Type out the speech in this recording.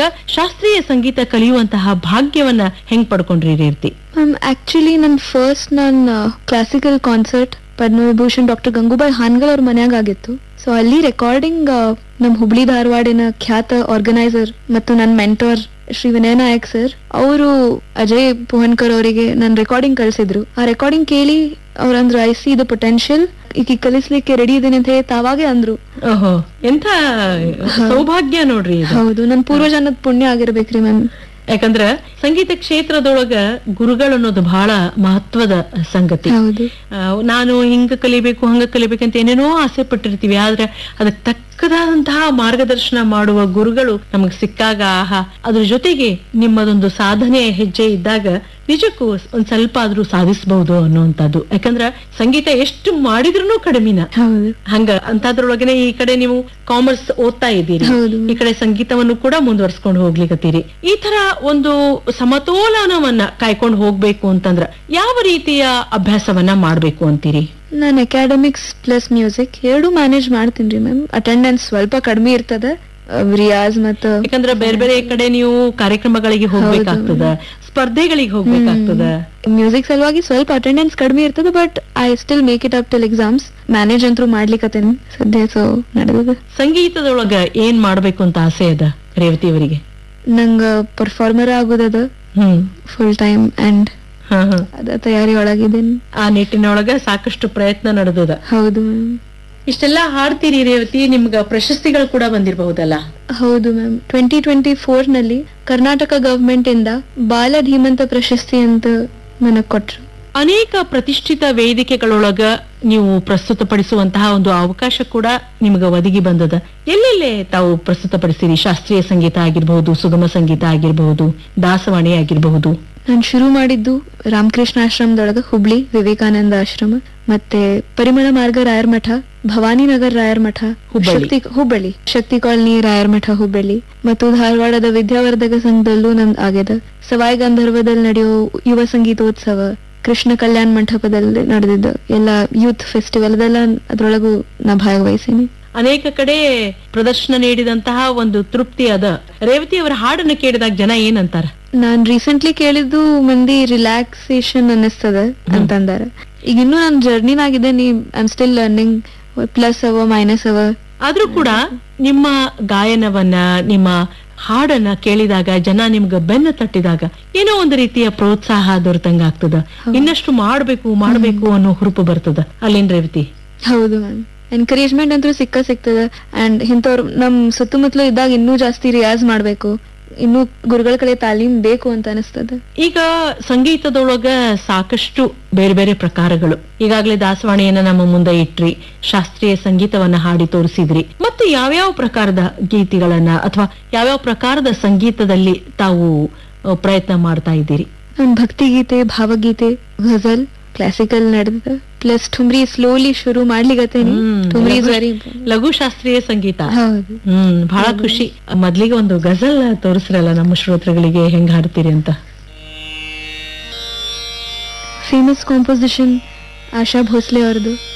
ಶಾಸ್ತ್ರೀಯ ಸಂಗೀತ ಕಲಿಯುವಂತಹ ಭಾಗ್ಯವನ್ನ ಹೆಂಗ್ ಪಡ್ಕೊಂಡ್ರಿ ರೇವತಿ ಮ್ಯಾಮ್ ಆಕ್ಚುಲಿ ನನ್ ಫಸ್ಟ್ ನನ್ನ classical concert Padma Vibhushan doctor Gangubai Hangal ಅವ್ರ ಮನ್ಯಾಗ ಆಗಿತ್ತು ಸೊ ಅಲ್ಲಿ ರೆಕಾರ್ಡಿಂಗ್ ನಮ್ ಹುಬ್ಳಿ ಧಾರವಾಡಿನ ಖ್ಯಾತ ಆರ್ಗನೈಸರ್ ಮತ್ತು ನನ್ನ ಮೆಂಟೋರ್ ಶ್ರೀ ವಿನಯ ನಾಯಕ್ ಸರ್ ಅವರು ಅಜಯ್ ಪುಹನ್ಕರ್ ಅವರಿಗೆ ನನ್ನ ರೆಕಾರ್ಡಿಂಗ್ ಕಳ್ಸಿದ್ರು ಆ ರೆಕಾರ್ಡಿಂಗ್ ಕೇಳಿ ಅವ್ರಂದ್ರು ಐ ಸಿ ದ ಪೊಟೆನ್ಶಿಯಲ್ ಈಗ ಕಲಿಸ್ಲಿಕ್ಕೆ ರೆಡಿ ಇದ್ದೀನಿ ಅಂತ ಹೇಳಿ ತಾವಾಗೆ ಅಂದ್ರು ಓಹೋ ಎಂಥ ಸೌಭಾಗ್ಯ ನೋಡ್ರಿ ಇದು ಹೌದು ನನ್ ಪೂರ್ವಜನದ ಪುಣ್ಯ ಆಗಿರ್ಬೇಕ್ರಿ ಮ್ಯಾಮ್ ಯಾಕಂದ್ರ ಸಂಗೀತ ಕ್ಷೇತ್ರದೊಳಗ ಗುರುಗಳು ಅನ್ನೋದು ಬಹಳ ಮಹತ್ವದ ಸಂಗತಿ ಹೌದು ಆ, ನಾನು ಹಿಂಗ ಕಲಿಬೇಕು ಹಂಗ ಕಲಿಬೇಕಂತ ಏನೇನೋ ಆಸೆ ಪಟ್ಟಿರ್ತೀವಿ ಆದ್ರೆ ಅದಕ್ಕೆ ತಕ್ಕದಾದಂತಹ ಮಾರ್ಗದರ್ಶನ ಮಾಡುವ ಗುರುಗಳು ನಮಗ್ ಸಿಕ್ಕಾಗ ಆಹಾ ಅದ್ರ ಜೊತೆಗೆ ನಿಮ್ಮದೊಂದು ಸಾಧನೆ ಹೆಜ್ಜೆ ಇದ್ದಾಗ ನಿಜಕ್ಕೂ ಒಂದ್ ಸ್ವಲ್ಪ ಆದ್ರೂ ಸಾಧಿಸಬಹುದು ಅನ್ನುವಂಥದ್ದು ಯಾಕಂದ್ರ ಸಂಗೀತ ಎಷ್ಟು ಮಾಡಿದ್ರೂ ಕಡಿಮಿನ ಹೌದು ಹಂಗ ಅಂತದ್ರೊಳಗನೆ ಈ ಕಡೆ ನೀವು ಕಾಮರ್ಸ್ ಓದ್ತಾ ಇದ್ದೀರಿ ಹೌದು. ಈ ಕಡೆ ಸಂಗೀತವನ್ನು ಕೂಡ ಮುಂದುವರ್ಸ್ಕೊಂಡು ಹೋಗ್ಲಿಕತ್ತೀರಿ ಈ ತರ ಒಂದು ಸಮತೋಲನವನ್ನ ಕಾಯ್ಕೊಂಡು ಹೋಗ್ಬೇಕು ಅಂತಂದ್ರ ಯಾವ ರೀತಿಯ ಅಭ್ಯಾಸವನ್ನ ಮಾಡ್ಬೇಕು ಅಂತೀರಿ ನಾನು ಅಕಾಡೆಮಿಕ್ಸ್ ಪ್ಲಸ್ ಮ್ಯೂಸಿಕ್ ಎರಡು ಮ್ಯಾನೇಜ್ ಮಾಡ್ತೀನಿ ಮ್ಯಾಮ್ ಅಟೆಂಡೆನ್ಸ್ ಸ್ವಲ್ಪ ಕಡಿಮೆ ಇರ್ತದ ಅಹ್, ರಿಯಾಜ್ ಮತ್ತು ಯಾಕಂದ್ರ ಬೇರೆ ಬೇರೆ ಕಡೆ ನೀವು ಕಾರ್ಯಕ್ರಮಗಳಿಗೆ ಹೋಗ್ಬೇಕಾಗ್ತದ ಸ್ಪರ್ಧೆಗಳಿಗೆ ಹೋಗ್ಬೇಕಾಗ್ತದ ಮ್ಯೂಸಿಕ್ ಸಲುವಾಗಿ ಸ್ವಲ್ಪ ಅಟೆಂಡೆನ್ಸ್ ಕಡಿಮೆ ಇರ್ತದ but I still make it up till exams manage ಅಂತೂ ಮಾಡ್ಲಿಕ್ಕತ್ತೇನೆ ಸದ್ಯ ಸೊ ನಡೆದದ ಸಂಗೀತದೊಳಗ ಏನ್ ಮಾಡ್ಬೇಕು ಅಂತ ಆಸೆ ಅದ ರೇವತಿ ಅವರಿಗೆ ನಂಗ ಪರ್ಫಾರ್ಮರ್ ಆಗೋದದ ಹ್ಮ್ ಫುಲ್ ಟೈಮ್ ಅಂಡ್ ಹ ಹ. ಅದ ತಯಾರಿ ಒಳಗಿದ್ದೇನೆ ಆ ನಿಟ್ಟಿನೊಳಗ ಸಾಕಷ್ಟು ಪ್ರಯತ್ನ ನಡೆದದ ಹೌದು ಮ್ಯಾಮ್ ಇಷ್ಟೆಲ್ಲಾ ಹಾಡ್ತೀರಿ ರೇವತಿ ನಿಮ್ಗ ಪ್ರಶಸ್ತಿಗಳು ಕೂಡ ಬಂದಿರಬಹುದಲ್ಲ ಹೌದು ಮ್ಯಾಮ್ ಟ್ವೆಂಟಿ ಟ್ವೆಂಟಿ ಫೋರ್ ನಲ್ಲಿ ಕರ್ನಾಟಕ ಗವರ್ಮೆಂಟ್ ಇಂದ ಬಾಲ ಧೀಮಂತ ಪ್ರಶಸ್ತಿ ಅಂತ ನನಗ್ ಕೊಟ್ರು ಅನೇಕ ಪ್ರತಿಷ್ಠಿತ ವೇದಿಕೆಗಳೊಳಗ ನೀವು ಪ್ರಸ್ತುತಪಡಿಸುವಂತಹ ಒಂದು ಅವಕಾಶ ಕೂಡ ನಿಮ್ಗ ಒದಗಿ ಬಂದದ ಎಲ್ಲೆಲ್ಲೇ ತಾವು ಪ್ರಸ್ತುತಪಡಿಸಿರಿ ಶಾಸ್ತ್ರೀಯ ಸಂಗೀತ ಆಗಿರಬಹುದು ಸುಗಮ ಸಂಗೀತ ಆಗಿರಬಹುದು ದಾಸವಾಣಿ ಆಗಿರಬಹುದು ನಾನು ಶುರು ಮಾಡಿದ್ದು ರಾಮಕೃಷ್ಣ ಆಶ್ರಮದೊಳಗ ಹುಬ್ಳಿ ವಿವೇಕಾನಂದ ಆಶ್ರಮ ಮತ್ತೆ ಪರಿಮಳ ಮಾರ್ಗ ರಾಯರ್ ಮಠ ಭವಾನಿ ನಗರ್ ರಾಯರ್ ಮಠ ಹುಬ್ಬಳ್ಳಿ. ಶಕ್ತಿ ಹುಬ್ಬಳ್ಳಿ ಶಕ್ತಿ ಕಾಲನಿ ರಾಯರ್ ಮಠ ಹುಬ್ಬಳ್ಳಿ ಮತ್ತು ಧಾರವಾಡದ ವಿದ್ಯಾವರ್ಧಕ ಸಂಘದಲ್ಲೂ ನಮ್ದು ಆಗ್ಯದ ಸವಾಯ್ ಗಂಧರ್ವದಲ್ಲಿ ನಡೆಯೋ ಯುವ ಸಂಗೀತೋತ್ಸವ ಕೃಷ್ಣ ಕಲ್ಯಾಣ ಮಂಟಪದಲ್ಲಿ ನಡೆದಿದ್ದು ಎಲ್ಲ ಯೂತ್ ಫೆಸ್ಟಿವಲ್ ಅದೆಲ್ಲ ಅದ್ರೊಳಗೂ ನಾ ಭಾಗವಹಿಸೀನಿ ಅನೇಕ ಕಡೆ ಪ್ರದರ್ಶನ ನೀಡಿದಂತಹ ಒಂದು ತೃಪ್ತಿ ಅದ ರೇವತಿ ಅವರ ಹಾಡನ್ನು ಕೇಳಿದಾಗ ಜನ ಏನಂತಾರ ನಾನ್ ರೀಸೆಂಟ್ಲಿ ಕೇಳಿದ್ದು ಮಂದಿ ರಿಲ್ಯಾಕ್ಸೇಷನ್ ಅನ್ನಿಸ್ತದ ಅಂತಂದಾರ ಈಗ ಇನ್ನೂ ನಾನು ಜರ್ನಿನಾಗಿದೆ ನೀ ಐಮ್ ಸ್ಟಿಲ್ ಲರ್ನಿಂಗ್ ಪ್ಲಸ್ ಅವ ಮೈನಸ್ ಅವ ಆದ್ರೂ ಕೂಡ ನಿಮ್ಮ ಗಾಯನವನ್ನ ನಿಮ್ಮ ಹಾಡನ್ನ ಕೇಳಿದಾಗ ಜನ ನಿಮ್ಗ ಬೆನ್ನ ತಟ್ಟಿದಾಗ ಏನೋ ಒಂದು ರೀತಿಯ ಪ್ರೋತ್ಸಾಹ ದೊರೆತಂಗ ಆಗ್ತದ ಇನ್ನಷ್ಟು ಮಾಡ್ಬೇಕು ಮಾಡ್ಬೇಕು ಅನ್ನೋ ಹುರುಪು ಬರ್ತದ ಅಲ್ಲೇನ್ ರೇವತಿ ಹೌದು ಮ್ಯಾಮ್ ಎನ್ಕರೇಜ್ಮೆಂಟ್ ಅಂತೂ ಸಿಕ್ಕ ಸಿಗ್ತದ ಅಂಡ್ ಇಂಥವ್ರು ನಮ್ ಸುತ್ತಮುತ್ತಲು ಇದ್ದಾಗ ಇನ್ನೂ ಜಾಸ್ತಿ ರಿಯಾಜ್ ಮಾಡ್ಬೇಕು ಇನ್ನೂ ಗುರುಗಳ ಕಡೆ ತಾಲೀಮ್ ಬೇಕು ಅಂತ ಅನಿಸ್ತದ ಈಗ ಸಂಗೀತದೊಳಗ ಸಾಕಷ್ಟು ಬೇರೆ ಬೇರೆ ಪ್ರಕಾರಗಳು ಈಗಾಗಲೇ ದಾಸವಾಣಿಯನ್ನ ನಮ್ಮ ಮುಂದೆ ಇಟ್ರಿ ಶಾಸ್ತ್ರೀಯ ಸಂಗೀತವನ್ನ ಹಾಡಿ ತೋರಿಸಿದ್ರಿ ಮತ್ತು ಯಾವ್ಯಾವ ಪ್ರಕಾರದ ಗೀತೆಗಳನ್ನ ಅಥವಾ ಯಾವ್ಯಾವ ಪ್ರಕಾರದ ಸಂಗೀತದಲ್ಲಿ ತಾವು ಅ, ಪ್ರಯತ್ನ ಮಾಡ್ತಾ ಇದ್ದೀರಿ ನಾನ್ ಭಕ್ತಿಗೀತೆ ಭಾವಗೀತೆ ಘಜಲ್ ಕ್ಲಾಸಿಕಲ್ ನಡೆದ ಪ್ಲಸ್ ಠುಮ್ರಿ ಸ್ಲೋಲಿ ಶುರು ಮಾಡ್ಲಿಗತ್ತೇನಿ ಹ್ಮ್, ಠುಮ್ರಿ ಇಸ್ ಲಘು- ವೆರಿ ಲಘು ಶಾಸ್ತ್ರೀಯ ಸಂಗೀತ ಹೌದು ಹ್ಮ್ ಬಹಳ ಖುಷಿ ಮೊದ್ಲಿಗೆ ಒಂದು ಗಜಲ್ ತೋರಿಸ್ರಲ್ಲ ನಮ್ಮ ಶ್ರೋತೃಗಳಿಗೆ ಹೆಂಗ್ ಹಾಡ್ತೀರಿ ಅಂತ ಫೇಮಸ್ ಕಾಂಪೋಸಿಷನ್ ಆಶಾ ಭೋಸ್ಲೆ ಅವ್ರದ್ದು